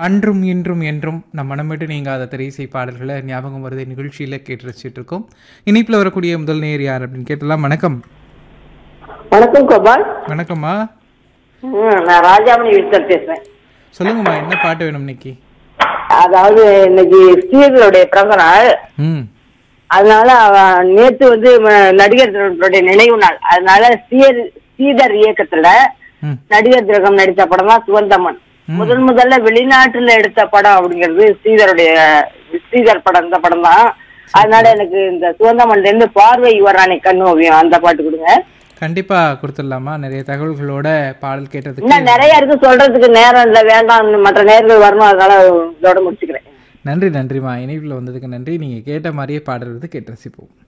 அன்றும் இன்றும் என்றும் நம் மனமிட்டு நீங்காத திரைசை பாடல்களை ஞாபகம் வருது நிகழ்ச்சியில் கேட்டு ரசிச்சுட்டு இருக்கோம் இணைப்பில் வரக்கூடிய முதல் நேர் யார் அப்படின்னு கேட்டலாம் வணக்கம் வணக்கம் கோபால் வணக்கம்மா ம், நான் ராஜாமணி விக்டர் பேசுறேன் சொல்லுங்கம்மா என்ன பாட்டு வேணும் இன்னைக்கு அதாவது இன்னைக்கு ஸ்ரீதருடைய பிறந்த நாள் ம் அதனால அவ- நேத்து வந்து ம- நடிகர் திலகத்துடைய நினைவு நாள் அதனால ஸ்ரீதர் ஸ்ரீதர் இயக்கத்துல ம் நடிகர் திலகம் நடித்த படம் தான் சுகந்தமன் முதல் முதல்ல வெளிநாட்டுல எடுத்த படம் அப்படிங்கிறது ஸ்ரீதருடைய ஸ்ரீதர் படம் இந்த படம் தான் அதனால எனக்கு இந்த சுகந்தமன்ல இருந்து பார்வை வரானே கண்ணு ஓவியம் அந்த பாட்டு கொடுங்க கண்டிப்பா கொடுத்துடலாமா நிறைய தகவல்களோட பாடல் கேட்டதுக்கு இன்னும் நிறைய இருக்கு சொல்றதுக்கு நேரம் இல்ல வேண்டாம் மற்ற நேர்கள் வரணும் அதனால இதோட முடிச்சுக்கிறேன் நன்றி நன்றிம்மா இணைப்பில் வந்ததுக்கு நன்றி நீங்கள் கேட்ட மாதிரியே பாடல் வந்து கேட்டு ரசிப்போம்